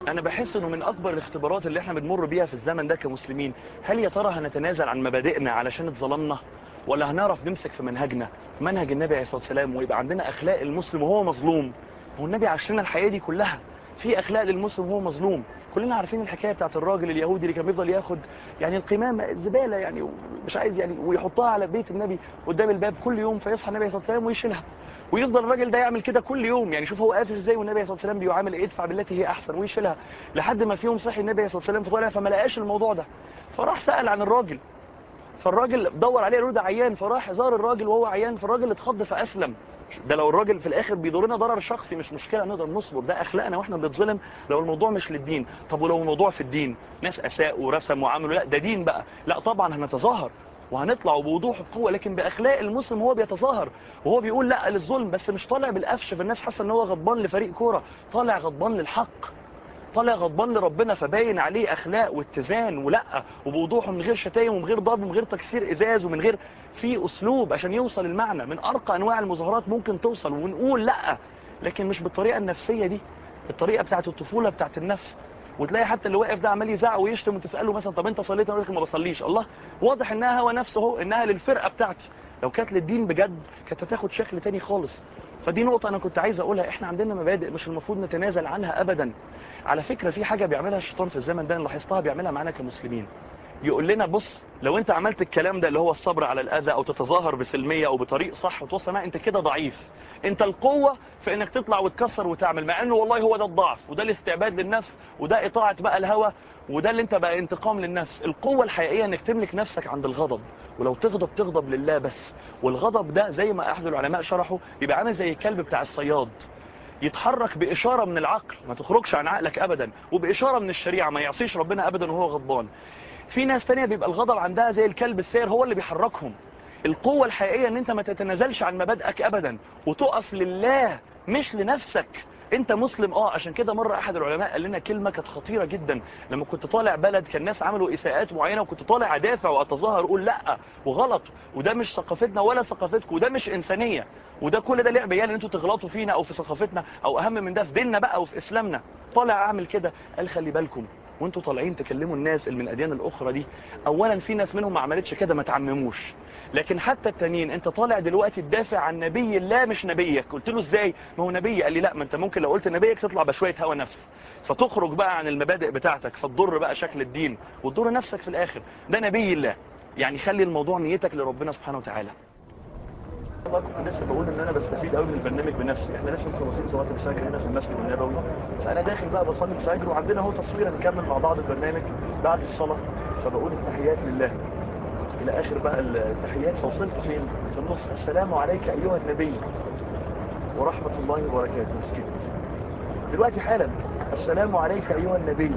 انا بحس انه من اكبر الاختبارات اللي احنا بنمر بيها في الزمن ده كمسلمين هل يا ترى هنتنازل عن مبادئنا علشان اتظلمنا ولا هنعرف نمسك في منهجنا منهج النبي عليه الصلاه والسلام ويبقى عندنا اخلاق المسلم وهو مظلوم هو النبي عاش لنا الحياه دي كلها في اخلاق للمسلم وهو مظلوم كلنا عارفين الحكايه بتاعت الراجل اليهودي اللي كان بيفضل ياخد يعني القمامه الزباله يعني مش عايز يعني ويحطها على بيت النبي قدام الباب كل يوم فيصحى النبي عليه الصلاه والسلام ويشيلها ويفضل الراجل ده يعمل كده كل يوم يعني شوف هو قافل ازاي والنبي عليه الصلاه والسلام بيعامل ايه ادفع بالتي هي احسن ويشيلها لحد ما في يوم صحي النبي عليه الصلاه والسلام فطلع فما لقاش الموضوع ده فراح سال عن الراجل فالراجل دور عليه قالوا ده عيان فراح زار الراجل وهو عيان فالراجل اتخض فاسلم ده لو الراجل في الاخر بيضرنا ضرر شخصي مش مشكله نقدر نصبر ده اخلاقنا واحنا بنتظلم لو الموضوع مش للدين طب ولو الموضوع في الدين ناس اساءوا ورسموا وعملوا لا ده دين بقى لا طبعا هنتظاهر وهنطلع بوضوح وقوه لكن باخلاق المسلم هو بيتظاهر وهو بيقول لا للظلم بس مش طالع بالقفش فالناس حاسه ان هو غضبان لفريق كوره طالع غضبان للحق طالع غضبان لربنا فباين عليه اخلاق واتزان ولا وبوضوح ومن غير شتايم ومن غير ضرب ومن غير تكسير ازاز ومن غير في اسلوب عشان يوصل المعنى من ارقى انواع المظاهرات ممكن توصل ونقول لا لكن مش بالطريقه النفسيه دي الطريقه بتاعت الطفوله بتاعت النفس وتلاقي حتى اللي واقف ده عمال يزعق ويشتم وتساله مثلا طب انت صليت اقول لك ما بصليش الله واضح انها هو نفسه هو انها للفرقه بتاعتي لو كانت للدين بجد كانت هتاخد شكل تاني خالص فدي نقطة أنا كنت عايز أقولها إحنا عندنا مبادئ مش المفروض نتنازل عنها أبدا على فكرة في حاجة بيعملها الشيطان في الزمن ده أنا لاحظتها بيعملها معانا كمسلمين يقول لنا بص لو أنت عملت الكلام ده اللي هو الصبر على الأذى أو تتظاهر بسلمية أو بطريق صح وتوصل معاه أنت كده ضعيف أنت القوة في إنك تطلع وتكسر وتعمل مع إنه والله هو ده الضعف وده الاستعباد للنفس وده إطاعة بقى الهوى وده اللي أنت بقى انتقام للنفس القوة الحقيقية إنك تملك نفسك عند الغضب ولو تغضب تغضب لله بس والغضب ده زي ما أحد العلماء شرحوا يبقى عامل زي الكلب بتاع الصياد يتحرك بإشارة من العقل ما تخرجش عن عقلك أبدا وبإشارة من الشريعة ما يعصيش ربنا أبدا وهو غضبان في ناس تانية بيبقى الغضب عندها زي الكلب السير هو اللي بيحركهم القوة الحقيقية ان انت ما تتنازلش عن مبادئك ابدا وتقف لله مش لنفسك انت مسلم اه عشان كده مرة احد العلماء قال لنا كلمة كانت خطيرة جدا لما كنت طالع بلد كان الناس عملوا اساءات معينة وكنت طالع ادافع واتظاهر اقول لا وغلط وده مش ثقافتنا ولا ثقافتكم وده مش انسانية وده كل ده لعب عيال ان انتوا تغلطوا فينا او في ثقافتنا او اهم من ده في ديننا بقى او في اسلامنا طالع اعمل كده قال خلي بالكم وانتوا طالعين تكلموا الناس اللي من الاديان الاخرى دي اولا في ناس منهم ما عملتش كده ما تعمموش لكن حتى التانيين انت طالع دلوقتي تدافع عن نبي الله مش نبيك قلت له ازاي ما هو نبي قال لي لا ما انت ممكن لو قلت نبيك تطلع بشويه هوا نفس فتخرج بقى عن المبادئ بتاعتك فتضر بقى شكل الدين وتضر نفسك في الاخر ده نبي الله يعني خلي الموضوع نيتك لربنا سبحانه وتعالى والله كنت لسه بقول ان انا بستفيد قوي من البرنامج بنفسي احنا لسه مخلصين صلاه الفجر هنا في المسجد النبوي فانا داخل بقى بصلي الفجر وعندنا اهو تصوير هنكمل مع بعض البرنامج بعد الصلاه فبقول التحيات لله الى اخر بقى التحيات فوصلت فين في النص السلام عليك ايها النبي ورحمه الله وبركاته مسكين دلوقتي حالا السلام عليك ايها النبي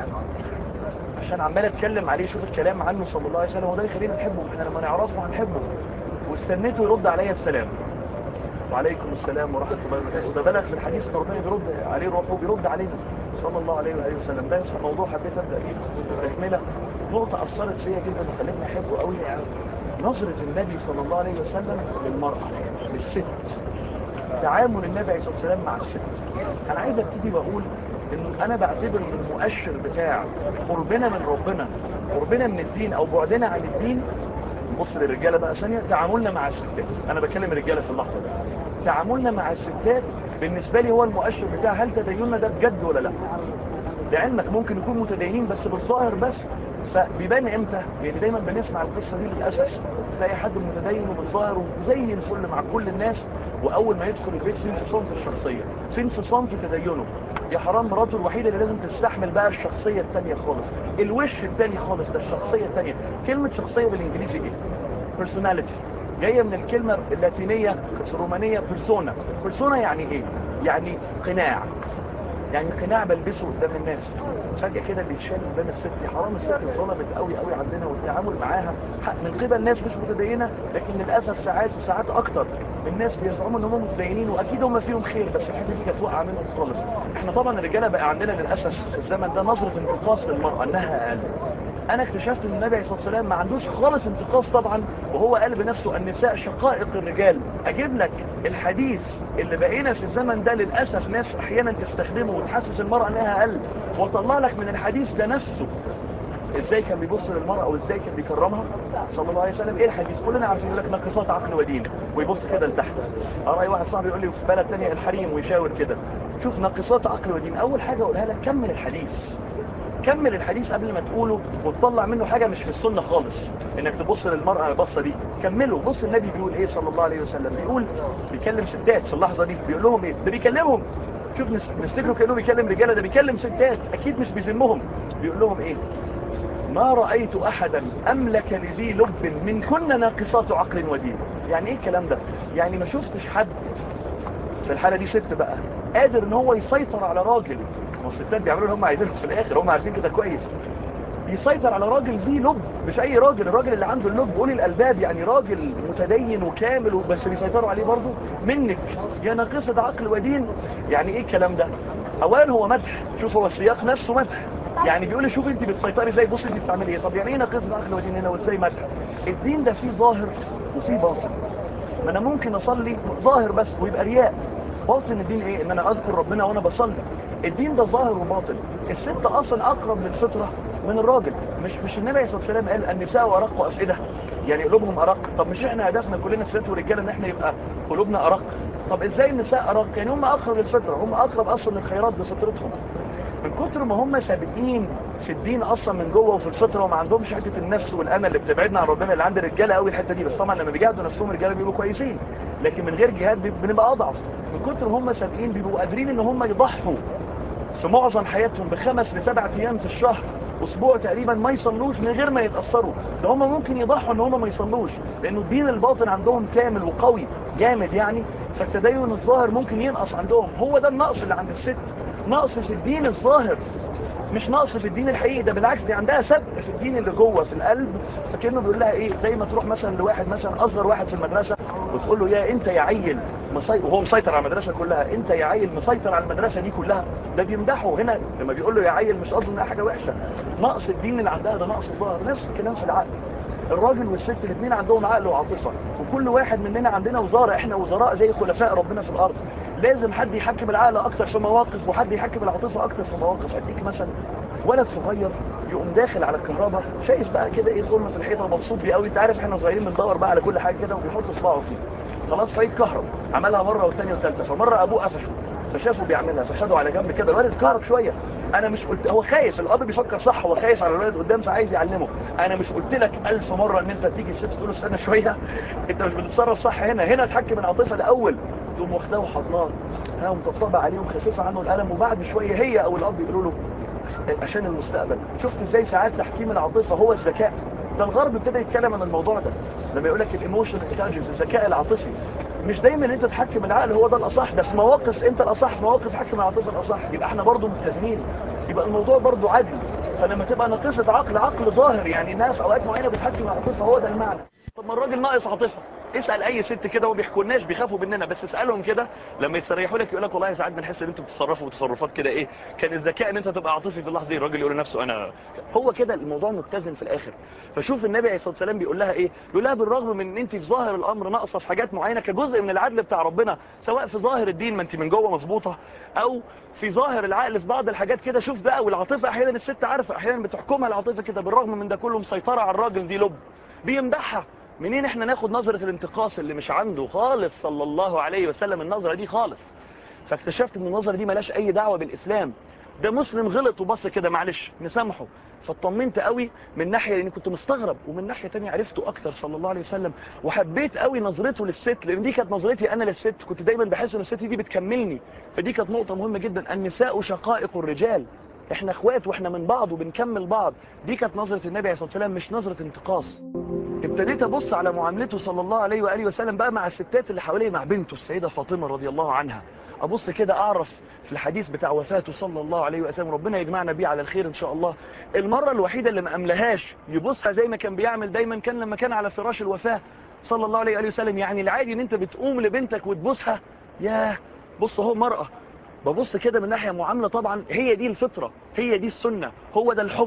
عشان عمال اتكلم عليه شوف الكلام عنه صلى الله عليه وسلم وده يخلينا نحبه احنا لما نعرفه هنحبه واستنيته يرد عليا السلام وعليكم السلام ورحمة الله وبركاته وده بلغ في الحديث ان ربنا بيرد عليه روحه بيرد علينا صلى الله عليه وآله وسلم ده موضوع حبيت ابدا بيه تكمله نقطة أثرت فيا جدا وخلتني أحبه قوي يعني نظرة النبي صلى الله عليه وسلم للمرأة للست تعامل النبي عليه الصلاة والسلام مع الست أنا عايز أبتدي بقول إن أنا بعتبر إن المؤشر بتاع قربنا من ربنا قربنا من الدين أو بعدنا عن الدين بص للرجاله بقى ثانيه تعاملنا مع الستات انا بكلم الرجاله في اللحظه دي تعاملنا مع الستات بالنسبه لي هو المؤشر بتاع هل تديننا ده بجد ولا لا لعلمك ممكن يكون متدينين بس بالظاهر بس فبيبان امتى يعني دايما بنسمع القصه دي للاسف تلاقي حد متدين وبالظاهر وزي الفل مع كل الناس واول ما يدخل البيت في انفصام في الشخصيه في انفصام في تدينه يا حرام مراته الوحيده اللي لازم تستحمل بقى الشخصيه الثانيه خالص الوش الثاني خالص ده الشخصيه الثانيه كلمه شخصيه بالانجليزي ايه personality جايه من الكلمه اللاتينيه الرومانيه بيرسونا بيرسونا يعني ايه يعني قناع يعني قناع بلبسه قدام الناس فجأة كده بيتشال قدام الست يا حرام الست اتظلمت قوي قوي عندنا والتعامل معاها من قبل ناس مش متدينة لكن للأسف ساعات وساعات أكتر من ناس بيزعموا ان هم متدينين واكيد هم فيهم خير بس الحته دي كانت واقعه منهم خالص احنا طبعا الرجاله بقى عندنا للاسف في الزمن ده نظره انتقاص للمراه انها اقل انا اكتشفت ان النبي عليه الصلاه والسلام ما عندوش خالص انتقاص طبعا وهو قال بنفسه النساء شقائق الرجال اجيب لك الحديث اللي بقينا في الزمن ده للاسف ناس احيانا تستخدمه وتحسس المراه انها اقل واطلع لك من الحديث ده نفسه ازاي كان بيبص للمرأة وازاي كان بيكرمها صلى الله عليه وسلم ايه الحديث كلنا عارفين يقول لك ناقصات عقل ودين ويبص كده لتحت ارى واحد صاحبي يقول لي في بلد ثانيه الحريم ويشاور كده شوف ناقصات عقل ودين اول حاجة اقولها لك كمل الحديث كمل الحديث قبل ما تقوله وتطلع منه حاجة مش في السنة خالص انك تبص للمرأة البصة دي كمله بص النبي بيقول ايه صلى الله عليه وسلم بيقول بيكلم ستات في اللحظة دي بيقول لهم ايه ده بيكلمهم شوف نفتكروا كأنه بيكلم رجالة ده بيكلم ستات اكيد مش بيذمهم بيقول لهم ايه ما رأيت أحدا أملك لذي لب من كن ناقصات عقل ودين يعني إيه الكلام ده يعني ما شفتش حد في الحالة دي ست بقى قادر ان هو يسيطر على راجل والستات بيعملوا اللي هم عايزينه في الآخر هم عارفين كده كويس يسيطر على راجل ذي لب مش أي راجل الراجل اللي عنده اللب قولي الألباب يعني راجل متدين وكامل بس بيسيطروا عليه برضه منك يا ناقصة عقل ودين يعني إيه الكلام ده أولا هو مدح شوف هو السياق نفسه مدح يعني بيقول لي شوف انت بتسيطري ازاي بصي انت بتعملي ايه طب يعني ايه ناقص عقل ودين هنا وازاي مدح الدين ده فيه ظاهر وفيه باطن ما انا ممكن اصلي ظاهر بس ويبقى رياء باطن الدين ايه ان انا اذكر ربنا وانا بصلي الدين ده ظاهر وباطن الست اصلا اقرب للفطره من الراجل مش مش النبي صلى الله عليه وسلم قال النساء ارق افئده يعني قلوبهم ارق طب مش احنا هدفنا كلنا ستات ورجاله ان احنا يبقى قلوبنا ارق طب ازاي النساء ارق يعني هم اقرب للفطره هم اقرب اصلا للخيرات بفطرتهم من كتر ما هم سابقين في الدين اصلا من جوه وفي الفطره وما عندهمش حته النفس والامل اللي بتبعدنا عن ربنا اللي عند الرجاله قوي الحته دي بس طبعا لما بيجاهدوا نفسهم الرجاله بيبقوا كويسين لكن من غير جهاد بنبقى اضعف من كتر ما هم سابقين بيبقوا قادرين ان هم يضحوا في معظم حياتهم بخمس لسبع ايام في الشهر اسبوع تقريبا ما يصلوش من غير ما يتاثروا ده هم ممكن يضحوا ان هم ما يصلوش لانه الدين الباطن عندهم كامل وقوي جامد يعني فالتدين الظاهر ممكن ينقص عندهم هو ده النقص اللي عند الست نقص في الدين الظاهر مش نقص في الدين الحقيقي ده بالعكس دي عندها سبق في الدين اللي جوه في القلب فكانه بيقول لها ايه زي ما تروح مثلا لواحد مثلا اصغر واحد في المدرسه وتقول له يا انت يا عيل مسي... وهو مسيطر على المدرسه كلها انت يا عيل مسيطر على المدرسه دي كلها ده بيمدحه هنا لما بيقول له يا عيل مش قصده انها حاجه وحشه نقص الدين اللي عندها ده نقص ظاهر نفس الكلام في العقل الراجل والست الاثنين عندهم عقل وعاطفه وكل واحد مننا عندنا وزاره احنا وزراء زي خلفاء ربنا في الارض لازم حد يحكم العقل اكتر في مواقف وحد يحكم العاطفه اكتر في مواقف اديك مثلا ولد صغير يقوم داخل على الكهرباء شايف بقى كده ايه ظلمه في الحيطه مبسوط بيه قوي انت عارف احنا صغيرين بندور بقى على كل حاجه كده وبيحط صباعه فيه خلاص فيتكهرب عملها مره والثانيه والثالثه فمره ابوه قفشه فشافه بيعملها فخده على جنب كده الولد اتكهرب شويه انا مش قلت هو خايف الاب بيفكر صح هو خايف على الولد قدام فعايز يعلمه انا مش قلت لك ألف مره ان انت تيجي الست تقول له استنى شويه انت مش بتتصرف صح هنا هنا تحكم العاطفه الاول تقوم واخداه وحضناه ها ومطبطبه عليه ومخففه عنه الالم وبعد شويه هي او الاب يقولوا له عشان المستقبل شفت ازاي ساعات تحكيم العاطفه هو الذكاء ده الغرب ابتدى يتكلم عن الموضوع ده لما يقول لك الايموشن انتليجنس الذكاء العاطفي مش دايما انت تحكم العقل هو ده الاصح ده في مواقف انت الاصح في مواقف حكم العاطفه الاصح يبقى احنا برضه متزنين يبقى الموضوع برضه عدل فلما تبقى ناقصه عقل عقل ظاهر يعني الناس اوقات معينه بتحكم العاطفه هو ده المعنى طب ما الراجل ناقص عاطفه اسال اي ست كده وما بيحكولناش بيخافوا مننا بس اسالهم كده لما يستريحوا لك يقول لك والله ساعات بنحس ان انتوا بتتصرفوا تصرفات كده ايه كان الذكاء ان انت تبقى عاطفي في اللحظه دي الراجل يقول لنفسه انا هو كده الموضوع متزن في الاخر فشوف النبي عليه الصلاه والسلام بيقول لها ايه بيقول لها بالرغم من ان انت في ظاهر الامر ناقصه في حاجات معينه كجزء من العدل بتاع ربنا سواء في ظاهر الدين ما انت من جوه مظبوطه او في ظاهر العقل في بعض الحاجات كده شوف بقى والعاطفه احيانا الست عارفه احيانا بتحكمها العاطفه كده بالرغم من ده كله مسيطره على الراجل دي لب بيمدحها منين احنا ناخد نظرة الانتقاص اللي مش عنده خالص صلى الله عليه وسلم النظرة دي خالص فاكتشفت ان النظرة دي ملاش اي دعوة بالاسلام ده مسلم غلط وبص كده معلش نسامحه فاطمنت قوي من ناحية لاني كنت مستغرب ومن ناحية تانية عرفته اكتر صلى الله عليه وسلم وحبيت قوي نظرته للست لان دي كانت نظرتي انا للست كنت دايما بحس ان الست دي بتكملني فدي كانت نقطة مهمة جدا النساء شقائق الرجال احنا اخوات واحنا من بعض وبنكمل بعض دي كانت نظرة النبي عليه الصلاة والسلام مش نظرة انتقاص ابتديت ابص على معاملته صلى الله عليه وآله وسلم بقى مع الستات اللي حواليه مع بنته السيدة فاطمة رضي الله عنها ابص كده اعرف في الحديث بتاع وفاته صلى الله عليه وسلم ربنا يجمعنا بيه على الخير ان شاء الله المرة الوحيدة اللي ما املهاش يبصها زي ما كان بيعمل دايما كان لما كان على فراش الوفاة صلى الله عليه وآله وسلم يعني العادي ان انت بتقوم لبنتك وتبوسها ياه بص اهو مرأة ببص كده من ناحية معاملة طبعا هي دي الفطرة هي دي السنة هو ده الحب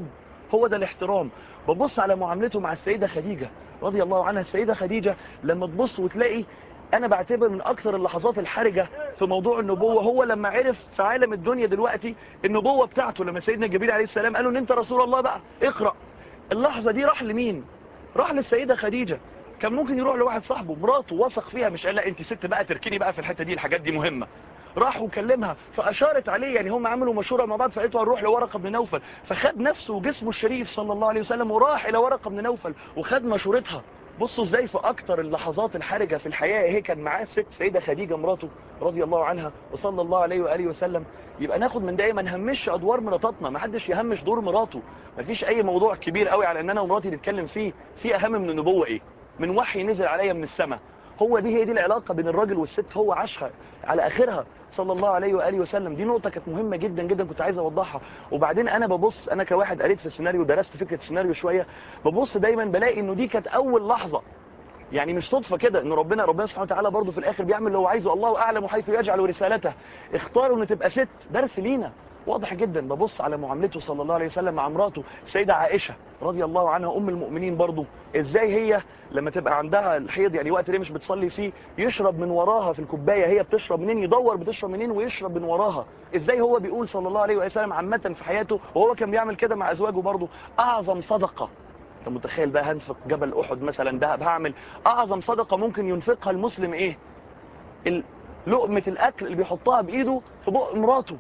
هو ده الاحترام ببص على معاملته مع السيدة خديجة رضي الله عنها السيدة خديجة لما تبص وتلاقي انا بعتبر من اكثر اللحظات الحرجة في موضوع النبوة هو لما عرف في عالم الدنيا دلوقتي النبوة بتاعته لما سيدنا جبريل عليه السلام قالوا ان انت رسول الله بقى اقرأ اللحظة دي راح لمين راح للسيدة خديجة كان ممكن يروح لواحد صاحبه مراته وثق فيها مش قال لا انت ست بقى تركني بقى في الحتة دي الحاجات دي مهمة راح وكلمها فاشارت عليه يعني هم عملوا مشوره مع بعض فقالت له هنروح لورقه بن نوفل فخد نفسه وجسمه الشريف صلى الله عليه وسلم وراح الى ورقه بن نوفل وخد مشورتها بصوا ازاي في اكتر اللحظات الحرجة في الحياة هي كان معاه الست سيدة خديجة مراته رضي الله عنها وصلى الله عليه وآله وسلم يبقى ناخد من دايما نهمش ادوار مراتاتنا ما حدش يهمش دور مراته مفيش اي موضوع كبير قوي على ان انا ومراتي نتكلم فيه في اهم من النبوة ايه من وحي نزل عليا من السماء هو دي هي دي العلاقة بين الراجل والست هو عاشها على اخرها صلى الله عليه وآله وسلم دي نقطة كانت مهمة جدا جدا كنت عايز اوضحها وبعدين انا ببص انا كواحد قريت في السيناريو درست فكرة السيناريو شوية ببص دايما بلاقي انه دي كانت اول لحظة يعني مش صدفة كده ان ربنا ربنا سبحانه وتعالى برضه في الاخر بيعمل اللي هو عايزه الله اعلم حيث يجعل رسالته اختاروا ان تبقى ست درس لينا واضح جدا ببص على معاملته صلى الله عليه وسلم مع مراته سيدة عائشة رضي الله عنها ام المؤمنين برضه ازاي هي لما تبقى عندها الحيض يعني وقت ليه مش بتصلي فيه يشرب من وراها في الكوباية هي بتشرب منين يدور بتشرب منين ويشرب من وراها ازاي هو بيقول صلى الله عليه وسلم عامة في حياته وهو كان بيعمل كده مع ازواجه برضه اعظم صدقة انت متخيل بقى هنفق جبل احد مثلا دهب هعمل اعظم صدقة ممكن ينفقها المسلم ايه لقمة الاكل اللي بيحطها بايده في بق مراته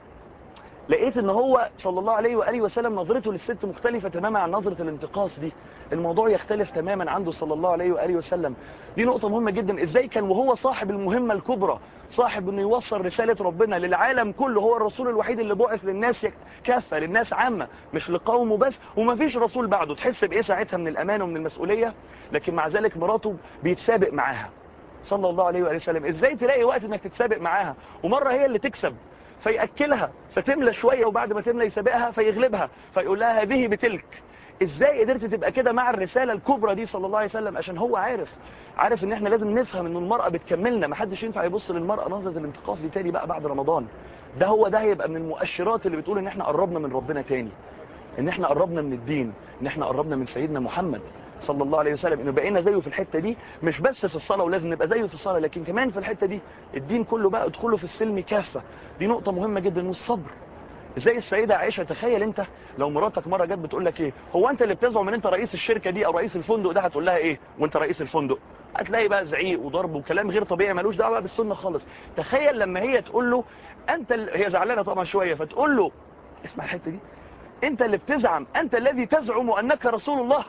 لقيت ان هو صلى الله عليه وآله وسلم نظرته للست مختلفة تماما عن نظرة الانتقاص دي الموضوع يختلف تماما عنده صلى الله عليه وآله وسلم دي نقطة مهمة جدا ازاي كان وهو صاحب المهمة الكبرى صاحب انه يوصل رسالة ربنا للعالم كله هو الرسول الوحيد اللي بعث للناس كافة للناس عامة مش لقومه بس ومفيش رسول بعده تحس بايه ساعتها من الامان ومن المسؤولية لكن مع ذلك مراته بيتسابق معاها صلى الله عليه وآله وسلم ازاي تلاقي وقت انك تتسابق معاها ومرة هي اللي تكسب فيأكلها فتملى شوية وبعد ما تملى يسابقها فيغلبها فيقول لها هذه بتلك ازاي قدرت تبقى كده مع الرسالة الكبرى دي صلى الله عليه وسلم عشان هو عارف عارف ان احنا لازم نفهم ان المرأة بتكملنا ما حدش ينفع يبص للمرأة نظرة الانتقاص دي تاني بقى بعد رمضان ده هو ده هيبقى من المؤشرات اللي بتقول ان احنا قربنا من ربنا تاني ان احنا قربنا من الدين ان احنا قربنا من سيدنا محمد صلى الله عليه وسلم انه بقينا زيه في الحتة دي مش بس في الصلاة ولازم نبقى زيه في الصلاة لكن كمان في الحتة دي الدين كله بقى ادخله في السلم كافة دي نقطة مهمة جدا والصبر زي السيدة عائشة تخيل انت لو مراتك مرة جت بتقول لك ايه هو انت اللي بتزعم ان انت رئيس الشركة دي او رئيس الفندق ده هتقول لها ايه وانت رئيس الفندق هتلاقي بقى زعيق وضرب وكلام غير طبيعي ملوش دعوه بالسنه خالص تخيل لما هي تقول له انت ال... هي زعلانه طبعا شويه فتقول له اسمع الحته دي انت اللي بتزعم انت الذي تزعم انك رسول الله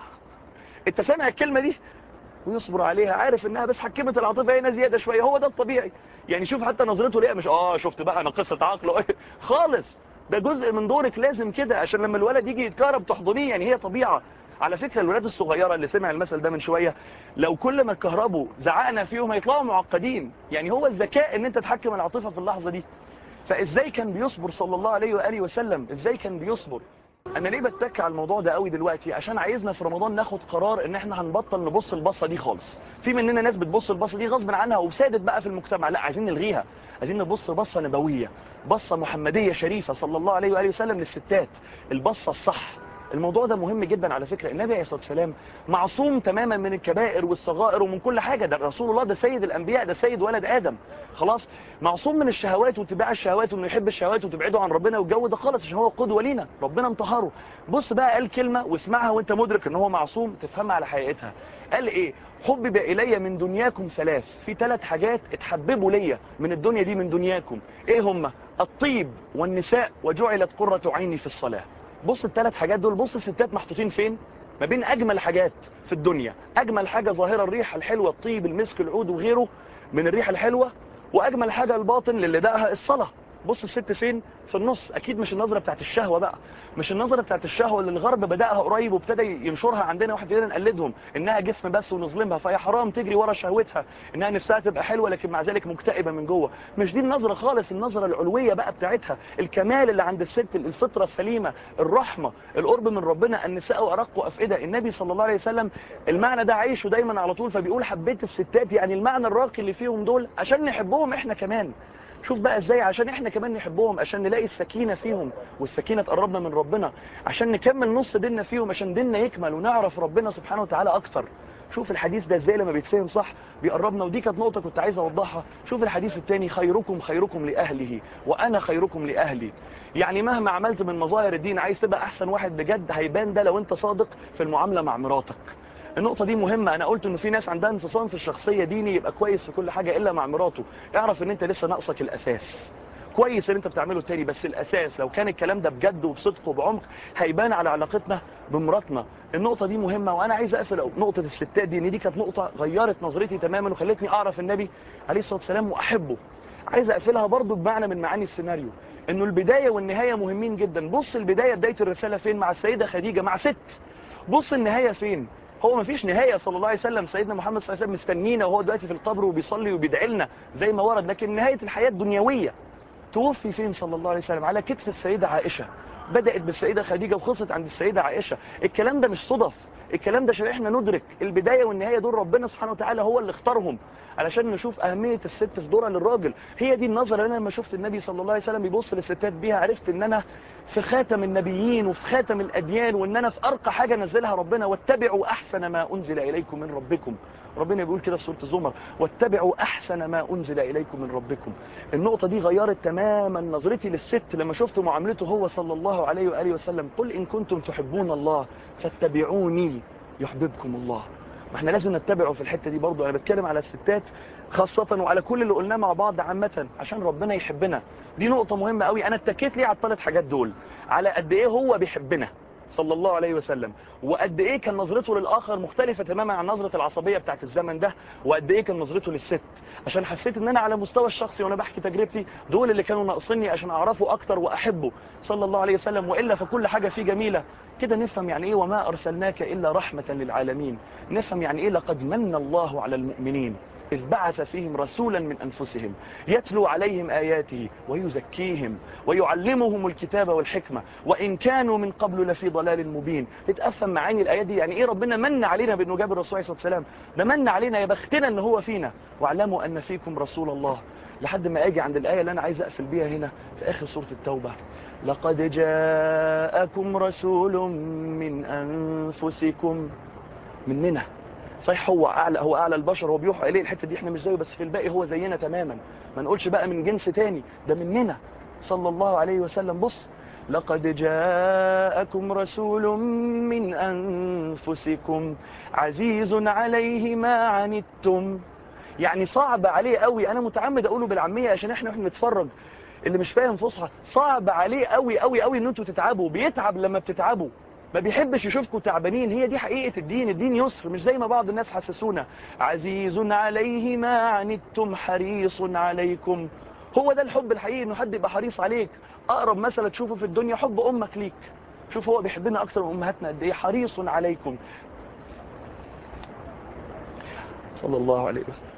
انت سامع الكلمه دي ويصبر عليها عارف انها بس حكمت العاطفه هنا زياده شويه هو ده الطبيعي يعني شوف حتى نظرته ليها مش اه شفت بقى انا قصه عقله خالص ده جزء من دورك لازم كده عشان لما الولد يجي يتكهرب تحضنيه يعني هي طبيعه على فكرة الولاد الصغيرة اللي سمع المثل ده من شوية لو كل ما اتكهربوا زعقنا فيهم هيطلعوا معقدين يعني هو الذكاء ان انت تحكم العاطفة في اللحظة دي فازاي كان بيصبر صلى الله عليه وآله وسلم ازاي كان بيصبر انا ليه بتك على الموضوع ده قوي دلوقتي عشان عايزنا في رمضان ناخد قرار ان احنا هنبطل نبص البصه دي خالص في مننا ناس بتبص البصه دي غصب عنها وسادت بقى في المجتمع لا عايزين نلغيها عايزين نبص بصه نبويه بصه محمديه شريفه صلى الله عليه واله وسلم للستات البصه الصح الموضوع ده مهم جدا على فكرة النبي عليه الصلاة والسلام معصوم تماما من الكبائر والصغائر ومن كل حاجة ده رسول الله ده سيد الأنبياء ده سيد ولد آدم خلاص معصوم من الشهوات واتباع الشهوات وانه يحب الشهوات وتبعده عن ربنا والجو ده خالص عشان هو قدوة لينا ربنا مطهره بص بقى قال كلمة واسمعها وانت مدرك ان هو معصوم تفهمها على حقيقتها قال ايه حبب الي من دنياكم ثلاث في ثلاث حاجات اتحببوا ليا من الدنيا دي من دنياكم ايه هم الطيب والنساء وجعلت قرة عيني في الصلاة بص الثلاث حاجات دول بص الستات محطوطين فين ما بين اجمل حاجات في الدنيا اجمل حاجة ظاهرة الريحة الحلوة الطيب المسك العود وغيره من الريحة الحلوة واجمل حاجة الباطن للي دقها الصلاة بص الست فين في النص اكيد مش النظرة بتاعت الشهوة بقى مش النظرة بتاعت الشهوة اللي الغرب بدأها قريب وابتدى ينشرها عندنا واحد فينا نقلدهم انها جسم بس ونظلمها فهي حرام تجري ورا شهوتها انها نفسها تبقى حلوة لكن مع ذلك مكتئبة من جوه مش دي النظرة خالص النظرة العلوية بقى بتاعتها الكمال اللي عند الست الفطرة السليمة الرحمة القرب من ربنا النساء ارق افئدة النبي صلى الله عليه وسلم المعنى ده عايشه دايما على طول فبيقول حبيت الستات يعني المعنى الراقي اللي فيهم دول عشان نحبهم احنا كمان شوف بقى ازاي عشان احنا كمان نحبهم عشان نلاقي السكينة فيهم والسكينة تقربنا من ربنا عشان نكمل نص ديننا فيهم عشان ديننا يكمل ونعرف ربنا سبحانه وتعالى اكتر شوف الحديث ده ازاي لما بيتفهم صح بيقربنا ودي كانت نقطة كنت عايز اوضحها شوف الحديث الثاني خيركم خيركم لأهله وأنا خيركم لأهلي يعني مهما عملت من مظاهر الدين عايز تبقى أحسن واحد بجد هيبان ده لو أنت صادق في المعاملة مع مراتك النقطة دي مهمة أنا قلت إنه في ناس عندها انفصام في الشخصية ديني يبقى كويس في كل حاجة إلا مع مراته اعرف إن أنت لسه ناقصك الأساس كويس اللي انت بتعمله التاني بس الاساس لو كان الكلام ده بجد وبصدق وبعمق هيبان على علاقتنا بمراتنا النقطة دي مهمة وانا عايز اقفل نقطة الستات دي ان دي كانت نقطة غيرت نظرتي تماما وخلتني اعرف النبي عليه الصلاة والسلام واحبه عايز اقفلها برضو بمعنى من معاني السيناريو انه البداية والنهاية مهمين جدا بص البداية بداية الرسالة فين مع السيدة خديجة مع ست بص النهاية فين هو ما فيش نهاية صلى الله عليه وسلم سيدنا محمد صلى الله عليه وسلم مستنينا وهو دلوقتي في القبر وبيصلي وبيدعي لنا زي ما ورد لكن نهاية الحياة الدنيوية توفي فين صلى الله عليه وسلم على كتف السيدة عائشة بدأت بالسيدة خديجة وخلصت عند السيدة عائشة الكلام ده مش صدف الكلام ده عشان احنا ندرك البداية والنهاية دول ربنا سبحانه وتعالى هو اللي اختارهم علشان نشوف أهمية الست في دورها للراجل هي دي النظرة اللي أنا لما شفت النبي صلى الله عليه وسلم بيبص للستات بيها عرفت إن أنا في خاتم النبيين وفي خاتم الأديان وإن أنا في أرقى حاجة نزلها ربنا واتبعوا أحسن ما أنزل إليكم من ربكم ربنا بيقول كده في سورة الزمر واتبعوا أحسن ما أنزل إليكم من ربكم النقطة دي غيرت تماما نظرتي للست لما شفت معاملته هو صلى الله عليه وآله وسلم قل إن كنتم تحبون الله فاتبعوني يحببكم الله ما احنا لازم نتبعه في الحتة دي برضو انا بتكلم على الستات خاصة وعلى كل اللي قلناه مع بعض عامة عشان ربنا يحبنا دي نقطة مهمة قوي انا اتكيت ليه على الثلاث حاجات دول على قد ايه هو بيحبنا صلى الله عليه وسلم وقد ايه كان نظرته للاخر مختلفة تماما عن نظرة العصبية بتاعت الزمن ده وقد ايه كان نظرته للست عشان حسيت ان انا على مستوى الشخصي وانا بحكي تجربتي دول اللي كانوا ناقصني عشان اعرفه اكتر واحبه صلى الله عليه وسلم والا فكل حاجة فيه جميلة كده نفهم يعني ايه وما ارسلناك الا رحمة للعالمين نفهم يعني ايه لقد من الله على المؤمنين إذ بعث فيهم رسولا من أنفسهم يتلو عليهم آياته ويزكيهم ويعلمهم الكتاب والحكمة وإن كانوا من قبل لفي ضلال مبين تتأفهم معاني الآيات دي يعني إيه ربنا من علينا بأنه جاب الرسول عليه الصلاة والسلام ده من علينا يا بختنا أنه هو فينا واعلموا أن فيكم رسول الله لحد ما أجي عند الآية اللي أنا عايز أقفل بيها هنا في آخر سورة التوبة لقد جاءكم رسول من أنفسكم مننا صحيح هو اعلى هو اعلى البشر هو بيوحى اليه الحته دي احنا مش زيه بس في الباقي هو زينا تماما ما نقولش بقى من جنس تاني ده مننا صلى الله عليه وسلم بص لقد جاءكم رسول من انفسكم عزيز عليه ما عنتم يعني صعب عليه قوي انا متعمد اقوله بالعاميه عشان احنا احنا بنتفرج اللي مش فاهم فصحى صعب عليه قوي قوي قوي ان انتوا تتعبوا بيتعب لما بتتعبوا ما بيحبش يشوفكم تعبانين هي دي حقيقة الدين الدين يسر مش زي ما بعض الناس حسسونا عزيز عليه ما عنتم حريص عليكم هو ده الحب الحقيقي انه حد يبقى حريص عليك اقرب مثلا تشوفه في الدنيا حب امك ليك شوف هو بيحبنا اكتر من امهاتنا قد ايه حريص عليكم صلى الله عليه وسلم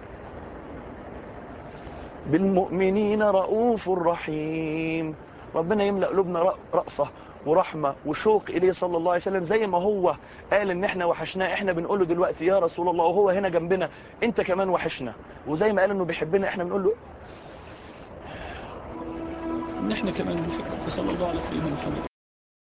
بالمؤمنين رؤوف رحيم ربنا يملأ قلوبنا رأفة ورحمة وشوق إليه صلى الله عليه وسلم زي ما هو قال إن إحنا وحشناه إحنا بنقول له دلوقتي يا رسول الله وهو هنا جنبنا أنت كمان وحشنا وزي ما قال إنه بيحبنا إحنا بنقول له إن إحنا كمان بنحبك صلى الله على سيدنا محمد